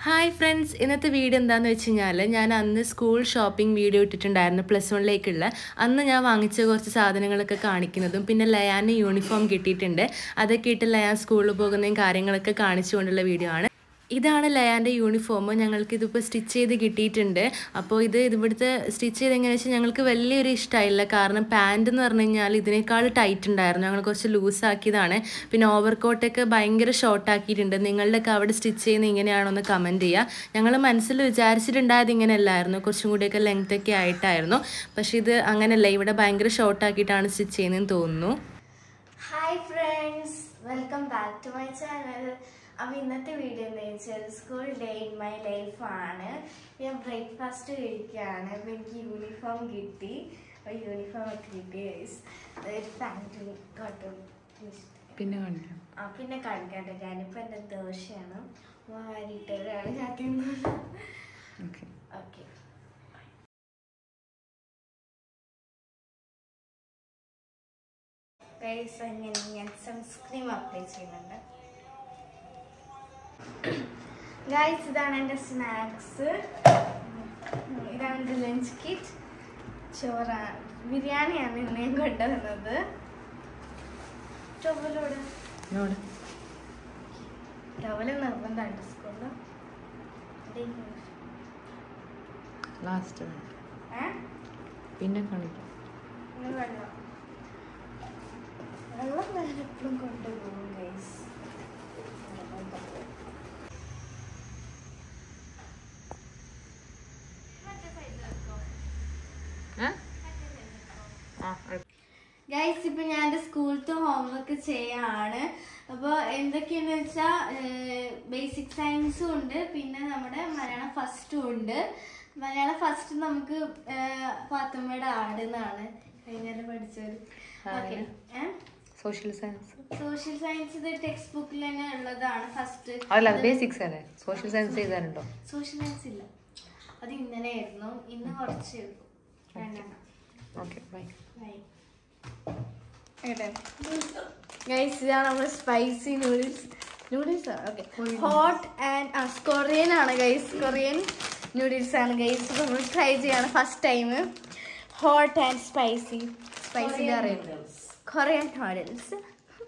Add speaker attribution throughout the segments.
Speaker 1: hi friends ഇന്നത്തെ video എന്താണെന്ന് വെച്ച് കഴിഞ്ഞാൽ ഞാൻ അന്ന് സ്കൂൾ ഷോപ്പിംഗ് വീഡിയോ ഇട്ടിട്ടുണ്ടായിരുന്നു പ്ലസ് വണ്ണിലേക്കുള്ള അന്ന് ഞാൻ വാങ്ങിച്ച കുറച്ച് സാധനങ്ങളൊക്കെ കാണിക്കുന്നതും പിന്നെ ലയാന് യൂണിഫോം കിട്ടിയിട്ടുണ്ട് അതൊക്കെ ഇട്ട് ലയാൻ സ്കൂളിൽ പോകുന്നതും കാര്യങ്ങളൊക്കെ കാണിച്ചുകൊണ്ടുള്ള വീഡിയോ ആണ് ഇതാണ് ലയാൻ്റെ യൂണിഫോം ഞങ്ങൾക്ക് ഇതിപ്പോൾ സ്റ്റിച്ച് ചെയ്ത് കിട്ടിയിട്ടുണ്ട് അപ്പോൾ ഇത് ഇവിടുത്തെ സ്റ്റിച്ച് ചെയ്ത് എങ്ങനെയാണെന്ന് വെച്ചാൽ ഞങ്ങൾക്ക് വലിയൊരു ഇഷ്ടമായില്ല കാരണം പാൻറ് എന്ന് പറഞ്ഞു കഴിഞ്ഞാൽ ഇതിനേക്കാൾ ടൈറ്റ് ഉണ്ടായിരുന്നു ഞങ്ങൾ കുറച്ച് ലൂസ് ആക്കിയതാണ് പിന്നെ ഓവർ കോട്ടൊക്കെ ഭയങ്കര ഷോർട്ട് ആക്കിയിട്ടുണ്ട് നിങ്ങളുടെയൊക്കെ അവിടെ സ്റ്റിച്ച് ചെയ്യുന്നത് ഇങ്ങനെയാണോ എന്ന് കമൻറ്റ് ചെയ്യുക ഞങ്ങൾ മനസ്സിൽ വിചാരിച്ചിട്ടുണ്ടായത് ഇങ്ങനെയല്ലായിരുന്നു കുറച്ചും കൂടിയൊക്കെ ലെങ്ത് ഒക്കെ ആയിട്ടായിരുന്നു പക്ഷേ ഇത് അങ്ങനെയല്ല ഇവിടെ ഭയങ്കര ഷോർട്ട് ആക്കിയിട്ടാണ് സ്റ്റിച്ച് ചെയ്യുന്നതെന്ന് തോന്നുന്നു
Speaker 2: hi friends welcome back to my channel അപ്പോൾ ഇന്നത്തെ വീഡിയോ എന്ന് വെച്ചാൽ school day in my life ആണ് ഞാൻ ബ്രേക്ക്ഫാസ്റ്റ് കഴിക്കുകയാണ് അപ്പോൾ എനിക്ക് യൂണിഫോം കിട്ടി അപ്പോൾ യൂണിഫോം ഒക്കെ കിട്ടി ഗൈസ് ഒരു പാൻറ്റും കോട്ടും
Speaker 1: പിന്നെ കാണിക്കാം
Speaker 2: ആ പിന്നെ കാണിക്കട്ടെ ഞാനിപ്പോൾ എൻ്റെ ദോശയാണ് വാരിയിട്ടവരാണ് ഞാൻ തിന്നത്
Speaker 1: ഓക്കെ
Speaker 2: ഓക്കെ ഗൈസ് അങ്ങനെ ഞാൻ സൺസ്ക്രീം അപ്ലൈ ചെയ്യുന്നുണ്ട് ഗൈസ് ഇതാണ് എൻ്റെ സ്നാക്സ് ഇതാണ് എൻ്റെ ലഞ്ച് കിറ്റ് ചോറാണ് ബിരിയാണിയാണ് ഇന്നേം കൊണ്ടുവന്നത് ടവലോട് ടവല് നിർബന്ധമാണ് സ്കൂളിൽ
Speaker 1: ലാസ്റ്റ്
Speaker 2: ഏഹ്
Speaker 1: പിന്നെ കാണിക്കാം
Speaker 2: ഇനി വെള്ളം വെള്ളം ഞാൻ എപ്പോഴും കൊണ്ടുപോകും ഗൈസ് ഗൈസ് ഇപ്പൊ ഞാൻ എൻ്റെ സ്കൂളത്തെ ഹോംവർക്ക് ചെയ്യാണ് അപ്പോൾ എന്തൊക്കെയാന്ന് വെച്ചാൽ ബേസിക് സയൻസും ഉണ്ട് പിന്നെ നമ്മുടെ മലയാളം ഫസ്റ്റും ഉണ്ട് മലയാളം ഫസ്റ്റ് നമുക്ക് പാത്തമ്മയുടെ ആട് എന്നാണ് കഴിഞ്ഞാൽ പഠിച്ചത് okay
Speaker 1: social science
Speaker 2: social science ഇത് ടെക്സ്റ്റ് ബുക്കിൽ തന്നെ ഉള്ളതാണ് ഫസ്റ്റ്
Speaker 1: അതല്ല ബേസിക്സ് അല്ലേ സോഷ്യൽ സയൻസ് ചെയ്താലുണ്ടോ
Speaker 2: സോഷ്യൽ സയൻസ് ഇല്ല അത് ഇന്നലെ ആയിരുന്നു ഇന്ന് കുറച്ച് രണ്ടെണ്ണം
Speaker 1: ഓക്കെ ബൈ
Speaker 2: ഗൈസ് ഇതാണ് നമ്മുടെ spicy noodles noodles okay hot and Korean ആണ് ഗൈസ് കൊറിയൻ നൂഡിൽസ് ആണ് ഗൈസ് നമ്മൾ ട്രൈ ചെയ്യാണ് first time hot and spicy spicy Korean noodles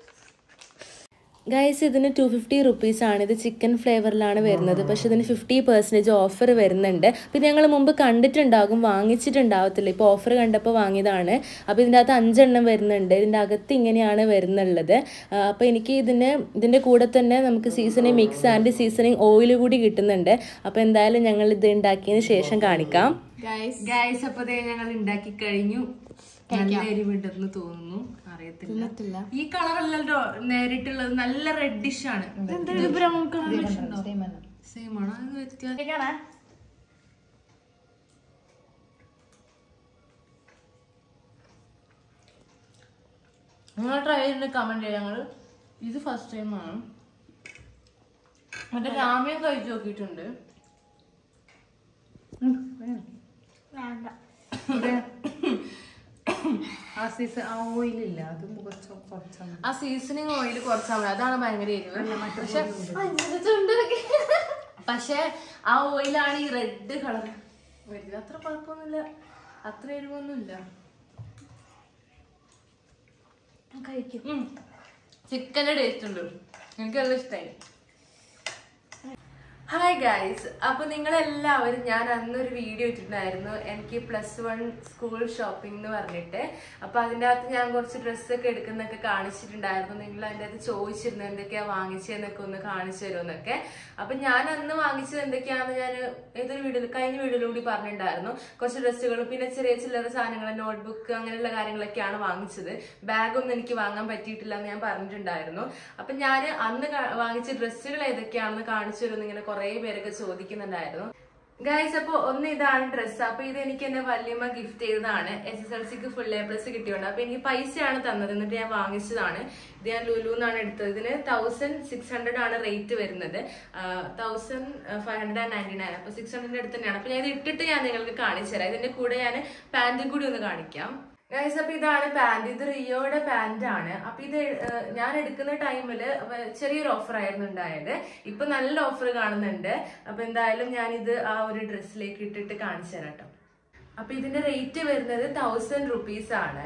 Speaker 1: guys ഇതിന് ടു ഫിഫ്റ്റി റുപ്പീസാണ് ഇത് ചിക്കൻ ഫ്ലേവറിലാണ് വരുന്നത് പക്ഷെ ഇതിന് ഫിഫ്റ്റി പെർസെൻറ്റേജ് ഓഫർ വരുന്നുണ്ട് പിന്നെ ഞങ്ങൾ മുമ്പ് കണ്ടിട്ടുണ്ടാകും വാങ്ങിച്ചിട്ടുണ്ടാവത്തില്ല ഇപ്പോൾ ഓഫർ കണ്ടപ്പോൾ വാങ്ങിയതാണ് അപ്പോൾ ഇതിൻ്റെ അകത്ത് അഞ്ചെണ്ണം വരുന്നുണ്ട് ഇതിൻ്റെ അകത്ത് ഇങ്ങനെയാണ് വരുന്നുള്ളത് അപ്പോൾ എനിക്ക് ഇതിന് ഇതിൻ്റെ കൂടെ തന്നെ നമുക്ക് seasoning mix and seasoning oil കൂടി കിട്ടുന്നുണ്ട് അപ്പോൾ എന്തായാലും ഞങ്ങൾ ഇത് ഉണ്ടാക്കിയതിന് ശേഷം കാണിക്കാം
Speaker 2: ഗൈസ്
Speaker 1: ഗൈസ് അപ്പോൾ ഞങ്ങൾ ഉണ്ടാക്കി കഴിഞ്ഞു നല്ല എരിവുണ്ടെന്ന് തോന്നുന്നു അറിയത്തില്ല ഈ കളർ അല്ലല്ലോ നേരിട്ടുള്ളത് നല്ല റെഡിഷ് ആണ്
Speaker 2: ബ്രൗൺ കളർ
Speaker 1: സെയിം ആണോ അത് വ്യത്യാസം നിങ്ങൾ ട്രൈ ചെയ്തിട്ട് കമന്റ് ചെയ്യാം ഞങ്ങൾ ഇത് ഫസ്റ്റ് ടൈം ആണ് മറ്റേ രാമയും കഴിച്ചു നോക്കിയിട്ടുണ്ട്
Speaker 2: വേണ്ട
Speaker 1: ആ സീസൺ ആ ഓയിൽ ഇല്ല അത് കുറച്ച് കുറച്ചാണ് ആ സീസണിങ് ഓയിൽ കുറച്ചാൽ മതി അതാണ് ഭയങ്കര എരിവ് പക്ഷെ പക്ഷെ ആ ഓയിലാണ് ഈ റെഡ് കളർ വരുന്നത് അത്ര കുഴപ്പമൊന്നുമില്ല അത്ര എരിവൊന്നുമില്ല
Speaker 2: കഴിക്കും
Speaker 1: ചിക്കൻ്റെ ടേസ്റ്റ് ഉണ്ട് എനിക്ക് നല്ല ഇഷ്ടമായി ഹായ് ഗൈസ് അപ്പൊ നിങ്ങളെല്ലാവരും ഞാൻ അന്നൊരു വീഡിയോ ഇട്ടിട്ടുണ്ടായിരുന്നു എനിക്ക് പ്ലസ് വൺ സ്കൂൾ ഷോപ്പിംഗ് എന്ന് പറഞ്ഞിട്ട് അപ്പൊ അതിൻ്റെ അകത്ത് ഞാൻ കുറച്ച് ഡ്രസ്സൊക്കെ എടുക്കുന്നൊക്കെ കാണിച്ചിട്ടുണ്ടായിരുന്നു നിങ്ങൾ അതിൻ്റെ അകത്ത് ചോദിച്ചിരുന്നു എന്തൊക്കെയാ വാങ്ങിച്ചതെന്നൊക്കെ ഒന്ന് കാണിച്ചു തരുമെന്നൊക്കെ അപ്പൊ ഞാൻ അന്ന് വാങ്ങിച്ചത് എന്തൊക്കെയാണെന്ന് ഞാൻ ഏതൊരു വീഡിയോയിൽ കഴിഞ്ഞ വീഡിയോയിൽ കൂടി പറഞ്ഞിട്ടുണ്ടായിരുന്നു കുറച്ച് ഡ്രസ്സുകൾ പിന്നെ ചെറിയ ചില്ലറ സാധനങ്ങൾ നോട്ട്ബുക്ക് അങ്ങനെയുള്ള കാര്യങ്ങളൊക്കെയാണ് വാങ്ങിച്ചത് ബാഗൊന്നും എനിക്ക് വാങ്ങാൻ പറ്റിയിട്ടില്ല എന്ന് ഞാൻ പറഞ്ഞിട്ടുണ്ടായിരുന്നു അപ്പൊ ഞാൻ അന്ന് കാ- വാങ്ങിച്ച ഡ്രസ്സുകൾ ഏതൊക്കെയാണെന്ന് കാണിച്ചു തരുമെന്ന് ഇങ്ങനെ കുറേ പേരൊക്കെ ചോദിക്കുന്നുണ്ടായിരുന്നു ഗൈസ് അപ്പൊ ഒന്ന് ഇതാണ് ഡ്രസ്സ് അപ്പൊ ഇത് എനിക്ക് എന്റെ വല്യമ്മ ഗിഫ്റ്റ് ചെയ്തതാണ് എസ് എസ് എൽ സിക്ക് ഫുൾ എ പ്ലസ് കിട്ടിയുണ്ട് അപ്പൊ എനിക്ക് പൈസയാണ് തന്നത് എന്നിട്ട് ഞാൻ വാങ്ങിച്ചതാണ് ഇത് ഞാൻ ലുലു എന്നാണ് എടുത്തത് ഇതിന് തൗസൻഡ് സിക്സ് ഹൺഡ്രഡ് ആണ് റേറ്റ് വരുന്നത് thousand five hundred and ninety nine അപ്പൊ സിക്സ് ഹൺഡ്രഡ് അടുത്ത് തന്നെയാണ് അപ്പൊ ഞാൻ ഇത് ഇട്ടിട്ട് ഞാൻ നിങ്ങൾക്ക് കാണിച്ചു തരാം ഇതിന്റെ കൂടെ ഞാൻ പാന്റും കൂടി ഒന്ന് കാണിക്കാം ഗൈസ് അപ്പൊ ഇതാണ് പാന്റ് ഇത് റിയോയുടെ പാന്റ് ആണ് അപ്പൊ ഇത് ഏഹ്, ഞാൻ എടുക്കുന്ന ടൈമില് ചെറിയൊരു ഓഫർ ആയിരുന്നു ഉണ്ടായത് ഇപ്പൊ നല്ല ഓഫർ കാണുന്നുണ്ട് അപ്പൊ എന്തായാലും ഞാൻ ഇത് ആ ഒരു ഡ്രസ്സിലേക്ക് ഇട്ടിട്ട് കാണിച്ചു തരാം കേട്ടോ അപ്പൊ ഇതിന്റെ റേറ്റ് വരുന്നത് തൗസൻഡ് റുപ്പീസ് ആണ്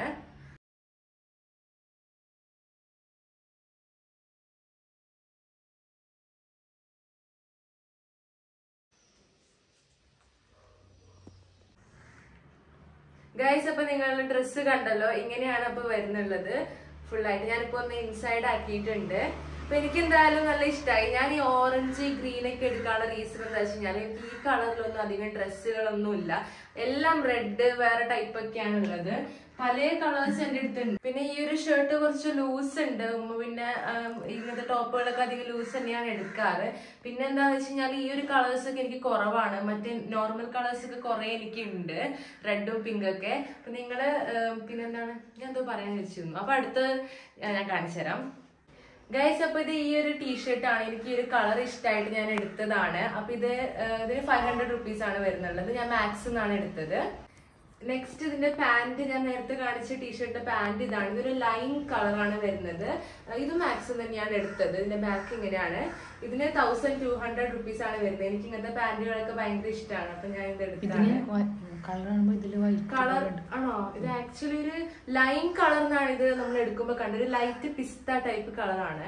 Speaker 1: ഗൈസ് അപ്പൊ നിങ്ങൾ ഡ്രസ്സ് കണ്ടല്ലോ ഇങ്ങനെയാണ് അപ്പൊ വരുന്നുള്ളത് ഫുൾ ആയിട്ട് ഞാനിപ്പോ ഒന്ന് ഇൻസൈഡ് ആക്കിയിട്ടുണ്ട് അപ്പൊ എനിക്ക് എന്തായാലും നല്ല ഇഷ്ടമായി ഞാൻ ഈ ഓറഞ്ച് ഗ്രീൻ ഒക്കെ എടുക്കാനുള്ള റീസൺ എന്താ വെച്ച് കഴിഞ്ഞാൽ എനിക്ക് ഈ കളറിലൊന്നും അധികം ഡ്രസ്സുകളൊന്നും ഇല്ല എല്ലാം റെഡ് വേറെ ടൈപ്പ് ഒക്കെയാണ് ഉള്ളത് പല കളേഴ്സ് എന്റെ അടുത്തുണ്ട് പിന്നെ ഈ ഒരു ഷർട്ട് കുറച്ച് ലൂസ് ഉണ്ട് ഉമ്മ പിന്നെ ആം, ഇങ്ങനത്തെ ടോപ്പുകളൊക്കെ അധികം ലൂസ് തന്നെയാണ് എടുക്കാറ് പിന്നെ എന്താന്ന് വെച്ച് കഴിഞ്ഞാൽ ഈ ഒരു കളേഴ്സ് ഒക്കെ എനിക്ക് കുറവാണ് മറ്റേ നോർമൽ കളേഴ്സ് ഒക്കെ കുറെ എനിക്ക് ഉണ്ട് റെഡും പിങ്കും ഒക്കെ അപ്പൊ നിങ്ങള് ആം, പിന്നെന്താണ് ഞാൻ എന്തോ പറയാൻ വെച്ചിരുന്നു അപ്പൊ അടുത്ത് ഞാൻ കാണിച്ചു തരാം ഗൈസ് അപ്പൊ ഇത് ഈ ഒരു ടീഷർട്ട് ആണ് എനിക്ക് ഈ ഒരു കളർ ഇഷ്ടമായിട്ട് ഞാൻ എടുത്തതാണ് അപ്പൊ ഇത് ആ, ഇതിന് ഫൈവ് ഹൺഡ്രഡ് റുപ്പീസ് ആണ് വരുന്നുള്ളത് ഞാൻ മാക്സ് എന്നാണ് എടുത്തത് നെക്സ്റ്റ് ഇതിന്റെ പാന്റ് ഞാൻ നേരത്തെ കാണിച്ച ടീഷർട്ട് പാന്റ് ഇതാണ് ഇതൊരു ലൈൻ കളറാണ് വരുന്നത് ആ, ഇത് മാക്സ് തന്നെയാണ് എടുത്തത് ഇതിന്റെ ബാക്ക് ഇങ്ങനെയാണ് ഇതിന് തൗസൻഡ് ടു ഹൺഡ്രഡ് റുപ്പീസ് ആണ് വരുന്നത് എനിക്ക് ഇങ്ങനത്തെ പാന്റുകളൊക്കെ ഭയങ്കര ഇഷ്ടമാണ് അപ്പൊ ഞാൻ ഇത് എടുത്താണ്
Speaker 3: കളർ കാണുമ്പോ ഇതില് വൈറ്റ്
Speaker 1: കളർ ആണോ ഇത് ആക്ച്വലി ഒരു ലൈൻ കളർ എന്നാണ് ഇത് നമ്മൾ എടുക്കുമ്പോ കണ്ടത് ഒരു ലൈറ്റ് പിസ്ത ടൈപ്പ് കളറാണ്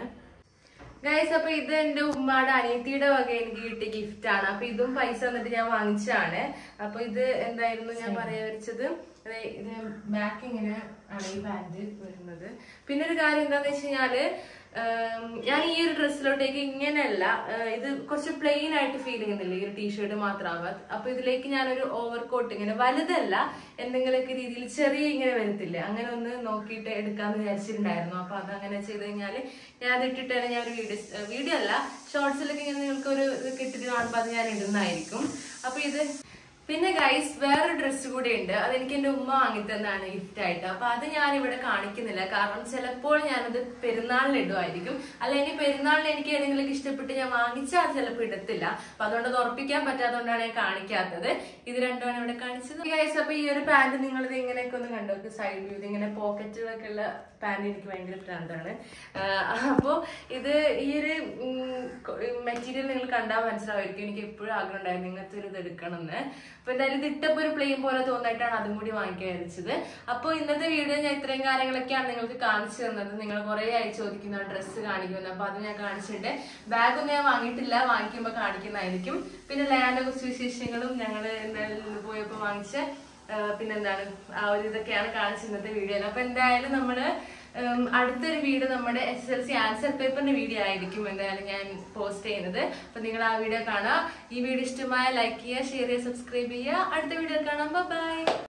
Speaker 1: ഗൈസ് അപ്പൊ ഇത് എന്റെ ഉമ്മയുടെ അനിയത്തിയുടെ വക എനിക്ക് കിട്ടിയ ഗിഫ്റ്റ് ആണ് അപ്പൊ ഇതും പൈസ വന്നിട്ട് ഞാൻ വാങ്ങിച്ചതാണ് അപ്പൊ ഇത് എന്തായിരുന്നു ഞാൻ പറയാ വെച്ചത് അതെ, ഇത് ബാക്ക് ഇങ്ങനെ ആണ് ഈ പാന്റ് വരുന്നത് പിന്നെ ഒരു കാര്യം എന്താന്ന് വെച്ച് കഴിഞ്ഞാല് ഉം, ഞാൻ ഈ ഒരു ഡ്രസ്സിലോട്ടേക്ക് ഇങ്ങനെയല്ല ഏഹ്, ഇത് കുറച്ച് പ്ലെയിൻ ആയിട്ട് ഫീൽ ചെയ്യുന്നില്ല ഈ ഒരു ടീഷർട്ട് മാത്രമാവാ അപ്പൊ ഇതിലേക്ക് ഞാനൊരു ഓവർ കോട്ട് ഇങ്ങനെ വലുതല്ല എന്തെങ്കിലുമൊക്കെ രീതിയിൽ ചെറിയ ഇങ്ങനെ വരത്തില്ലേ അങ്ങനെ ഒന്ന് നോക്കിയിട്ട് എടുക്കാന്ന് വിചാരിച്ചിട്ടുണ്ടായിരുന്നു അപ്പൊ അത് അങ്ങനെ ചെയ്ത് കഴിഞ്ഞാല് ഞാൻ അത് ഇട്ടിട്ട് ഞാൻ ഒരു വീഡിയോ വീഡിയോ അല്ല ഷോർട്സിലൊക്കെ ഇങ്ങനെ നിങ്ങൾക്ക് ഒരു ഇത് ഇട്ടിട്ട് കാണുമ്പോൾ അത് ഞാൻ ഇടുന്നതായിരിക്കും അപ്പൊ ഇത് പിന്നെ ഗൈസ് വേറെ ഡ്രസ്സ് കൂടെ ഉണ്ട് അതെനിക്ക് എന്റെ ഉമ്മ വാങ്ങിത്തന്നാണ് ഗിഫ്റ്റ് ആയിട്ട് അപ്പൊ അത് ഞാൻ ഇവിടെ കാണിക്കുന്നില്ല കാരണം ചിലപ്പോൾ ഞാനത് പെരുന്നാളിന് ഇടുമായിരിക്കും അല്ലെങ്കിൽ പെരുന്നാളിന് എനിക്ക് ഏതെങ്കിലും ഇഷ്ടപ്പെട്ട് ഞാൻ വാങ്ങിച്ചാൽ അത് ചിലപ്പോൾ ഇടത്തില്ല അപ്പൊ അതുകൊണ്ട് അത് ഉറപ്പിക്കാൻ പറ്റാത്തതുകൊണ്ടാണ് ഞാൻ കാണിക്കാത്തത് ഇത് രണ്ടുമാണ് ഇവിടെ കാണിച്ചത് ഗൈസ് അപ്പൊ ഈ ഒരു പാന്റ് നിങ്ങൾ ഇത് ഇങ്ങനെയൊക്കെ ഒന്ന് കണ്ടു സൈഡ് വ്യൂ ഇങ്ങനെ പോക്കറ്റുകളൊക്കെ ഉള്ള പാന്റ് എനിക്ക് ഭയങ്കര ഭ്രാന്താണ് അപ്പോൾ ഇത് ഈ ഒരു മെറ്റീരിയൽ നിങ്ങൾ കണ്ടാൽ മനസ്സിലാവുമായിരിക്കും എനിക്ക് എപ്പോഴും ആഗ്രഹം ഉണ്ടായിരുന്നു ഇങ്ങനത്തെ ഒരു ഇത് എടുക്കണം എന്ന് അപ്പൊ എന്തായാലും ഇത് ഇട്ടപ്പോ ഒരു പ്ലെയിൻ പോലെ തോന്നിയിട്ടാണ് അതും കൂടി വാങ്ങിക്കാൻ വിചാരിച്ചത് അപ്പോൾ ഇന്നത്തെ വീഡിയോ ഞാൻ ഇത്രയും കാര്യങ്ങളൊക്കെയാണ് നിങ്ങൾക്ക് കാണിച്ചു തന്നത് നിങ്ങൾ കുറെ ആയി ചോദിക്കുന്ന ഡ്രസ്സ് കാണിക്കുന്നത് അപ്പൊ അത് ഞാൻ കാണിച്ചിട്ടുണ്ട് ബാഗ് ഒന്നും ഞാൻ വാങ്ങിയിട്ടില്ല വാങ്ങിക്കുമ്പോൾ കാണിക്കുന്നതായിരിക്കും പിന്നെ ലയാന്റെ കുറച്ച് വിശേഷങ്ങളും ഞങ്ങൾ എന്തായാലും പോയപ്പോൾ വാങ്ങിച്ച ആ, പിന്നെന്താണ് ആ ഒരു ഇതൊക്കെയാണ് കാണിച്ചത് ഇന്നത്തെ വീഡിയോയിൽ അപ്പൊ എന്തായാലും നമ്മള് ഉം, അടുത്തൊരു വീഡിയോ നമ്മുടെ എസ് എൽ സി ആൻസർ പേപ്പറിന്റെ വീഡിയോ ആയിരിക്കും എന്തായാലും ഞാൻ പോസ്റ്റ് ചെയ്യുന്നത് അപ്പൊ നിങ്ങൾ ആ വീഡിയോ കാണാം ഈ വീഡിയോ ഇഷ്ടമായ ലൈക്ക് ചെയ്യുക ഷെയർ ചെയ്യുക സബ്സ്ക്രൈബ് ചെയ്യുക അടുത്ത വീഡിയോ കാണാം ബൈ